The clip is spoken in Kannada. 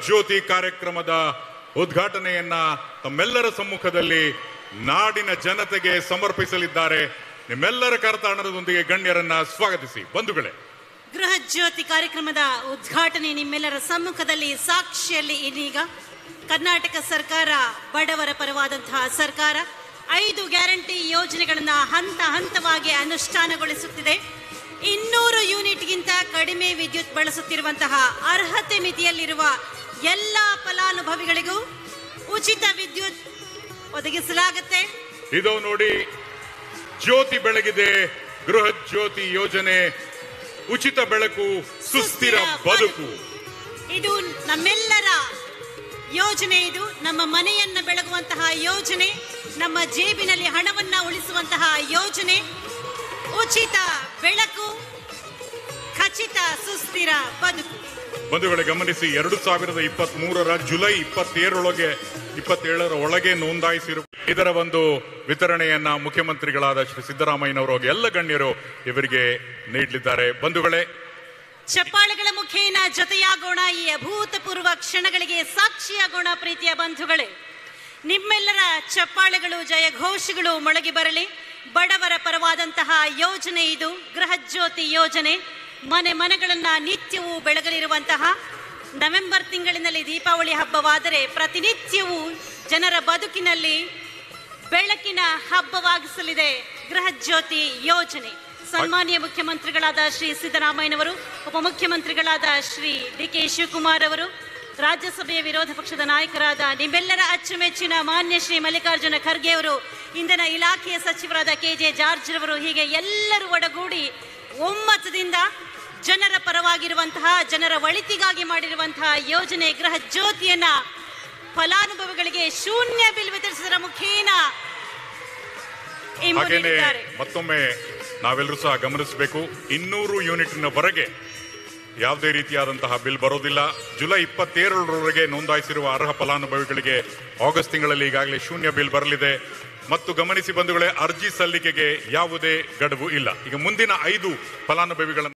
ಗೃಹ ಜ್ಯೋತಿ ಕಾರ್ಯಕ್ರಮದ ಉದ್ಘಾಟನೆಯನ್ನ ತಮ್ಮೆಲ್ಲರ ಸಮ್ಮುಖದಲ್ಲಿ ನಾಡಿನ ಜನತೆಗೆ ಸಮರ್ಪಿಸಲಿದ್ದಾರೆ ನಿಮ್ಮೆಲ್ಲರ ಕರತಾಣದೊಂದಿಗೆ ಗಣ್ಯರನ್ನ ಸ್ವಾಗತಿಸಿ ಬಂಧುಗಳೇ ಗೃಹ ಜ್ಯೋತಿ ಕಾರ್ಯಕ್ರಮದ ಉದ್ಘಾಟನೆ ನಿಮ್ಮೆಲ್ಲರ ಸಮ್ಮುಖದಲ್ಲಿ ಸಾಕ್ಷಿಯಲ್ಲಿ ಇದೀಗ ಕರ್ನಾಟಕ ಸರ್ಕಾರ ಬಡವರ ಪರವಾದಂತಹ ಸರ್ಕಾರ ಐದು ಗ್ಯಾರಂಟಿ ಯೋಜನೆಗಳನ್ನ ಹಂತ ಹಂತವಾಗಿ ಅನುಷ್ಠಾನಗೊಳಿಸುತ್ತಿದೆ ಇನ್ನೂರು ಯೂನಿಟ್ಗಿಂತ ಕಡಿಮೆ ವಿದ್ಯುತ್ ಬಳಸುತ್ತಿರುವಂತಹ ಅರ್ಹತೆ ಮಿತಿಯಲ್ಲಿರುವ ಎಲ್ಲ ಫಲಾನುಭವಿಗಳಿಗೂ ಉಚಿತ ವಿದ್ಯುತ್ ಒದಗಿಸಲಾಗುತ್ತೆ ಇದು ನೋಡಿ ಜ್ಯೋತಿ ಬೆಳಗಿದೆ ಗೃಹ ಜ್ಯೋತಿ ಯೋಜನೆ ಉಚಿತ ಬೆಳಕು ಸುಸ್ಥಿರ ಬದುಕು ಇದು ನಮ್ಮೆಲ್ಲರ ಯೋಜನೆ ಇದು ನಮ್ಮ ಮನೆಯನ್ನ ಬೆಳಗುವಂತಹ ಯೋಜನೆ ನಮ್ಮ ಜೇಬಿನಲ್ಲಿ ಹಣವನ್ನ ಉಳಿಸುವಂತಹ ಯೋಜನೆ ಉಚಿತ ಬೆಳಕು ಖಚಿತ ಸುಸ್ಥಿರ ಬದುಕು ಬಂಧುಗಳೇ ಗಮನಿಸಿ ಎರಡು ಸಾವಿರದ ಇಪ್ಪತ್ತ್ ಮೂರರ ಜುಲೈ ಇಪ್ಪತ್ತೇಳರೊಳಗೆ ಇಪ್ಪತ್ತೇಳರ ಒಳಗೆ ನೋಂದಾಯಿಸಿರುವ ಇದರ ಒಂದು ವಿತರಣೆಯನ್ನ ಮುಖ್ಯಮಂತ್ರಿಗಳಾದ ಶ್ರೀ ಸಿದ್ದರಾಮಯ್ಯನವರು ಹಾಗೂ ಎಲ್ಲ ಗಣ್ಯರು ಇವರಿಗೆ ನೀಡಲಿದ್ದಾರೆ ಬಂಧುಗಳೇ ಚಪ್ಪಾಳೆಗಳ ಮುಖೇನ ಜೊತೆಯಾಗೋಣ ಈ ಅಭೂತಪೂರ್ವ ಕ್ಷಣಗಳಿಗೆ ಸಾಕ್ಷಿಯಾಗೋಣ ಪ್ರೀತಿಯ ಬಂಧುಗಳೇ ನಿಮ್ಮೆಲ್ಲರ ಚಪ್ಪಾಳೆಗಳು ಜಯಘೋಷಗಳು ಮೊಳಗಿ ಬರಲಿ ಬಡವರ ಪರವಾದಂತಹ ಯೋಜನೆ ಇದು ಗೃಹ ಜ್ಯೋತಿ ಯೋಜನೆ ಮನೆ ಮನೆಗಳನ್ನ ನಿತ್ಯವೂ ಬೆಳಗಲಿರುವಂತಹ ನವೆಂಬರ್ ತಿಂಗಳಿನಲ್ಲಿ ದೀಪಾವಳಿ ಹಬ್ಬವಾದರೆ ಪ್ರತಿನಿತ್ಯವೂ ಜನರ ಬದುಕಿನಲ್ಲಿ ಬೆಳಕಿನ ಹಬ್ಬವಾಗಿಸಲಿದೆ ಗೃಹ ಜ್ಯೋತಿ ಯೋಜನೆ ಸನ್ಮಾನ್ಯ ಮುಖ್ಯಮಂತ್ರಿಗಳಾದ ಶ್ರೀ ಸಿದ್ದರಾಮಯ್ಯನವರು ಉಪಮುಖ್ಯಮಂತ್ರಿಗಳಾದ ಶ್ರೀ ಡಿ ಕೆ ಶಿವಕುಮಾರ್ ಅವರು ರಾಜ್ಯಸಭೆಯ ವಿರೋಧ ಪಕ್ಷದ ನಾಯಕರಾದ ನಿಮ್ಮೆಲ್ಲರ ಅಚ್ಚುಮೆಚ್ಚಿನ ಮಾನ್ಯ ಶ್ರೀ ಮಲ್ಲಿಕಾರ್ಜುನ ಖರ್ಗೆ ಅವರು ಇಂಧನ ಇಲಾಖೆಯ ಸಚಿವರಾದ ಕೆ ಜೆ ಜಾರ್ಜ್ ರವರು ಹೀಗೆ ಎಲ್ಲರೂ ಒಡಗೂಡಿ ಒಮ್ಮತದಿಂದ ಜನರ ಪರವಾಗಿರುವಂತಹ ಜನರ ಒಳಿತಿಗಾಗಿ ಮಾಡಿರುವಂತಹ ಯೋಜನೆ ಗೃಹ ಜ್ಯೋತಿಯನ್ನ ಫಲಾನುಭವಿಗಳಿಗೆ ಶೂನ್ಯ ಬಿಲ್ ವಿತರಿಸುವುದರ ಮುಖೇನ ಇಂಬು ಹಾಗೇನೆ ನೀಡಿದ್ದಾರೆ ಮತ್ತೊಮ್ಮೆ ನಾವೆಲ್ಲರೂ ಸಹ ಗಮನಿಸಬೇಕು ಇನ್ನೂರು ಯೂನಿಟ್ನವರೆಗೆ ಯಾವುದೇ ರೀತಿಯಾದಂತಹ ಬಿಲ್ ಬರೋದಿಲ್ಲ ಜುಲೈ ಇಪ್ಪತ್ತೇಳರವರೆಗೆ ನೋಂದಾಯಿಸಿರುವ ಅರ್ಹ ಫಲಾನುಭವಿಗಳಿಗೆ ಆಗಸ್ಟ್ ತಿಂಗಳಲ್ಲಿ ಈಗಾಗಲೇ ಶೂನ್ಯ ಬಿಲ್ ಬರಲಿದೆ ಮತ್ತು ಗಮನಿಸಿ ಬಂಧುಗಳೇ ಅರ್ಜಿ ಸಲ್ಲಿಕೆಗೆ ಯಾವುದೇ ಗಡುವು ಇಲ್ಲ ಈಗ ಮುಂದಿನ ಐದು ಫಲಾನುಭವಿಗಳನ್ನು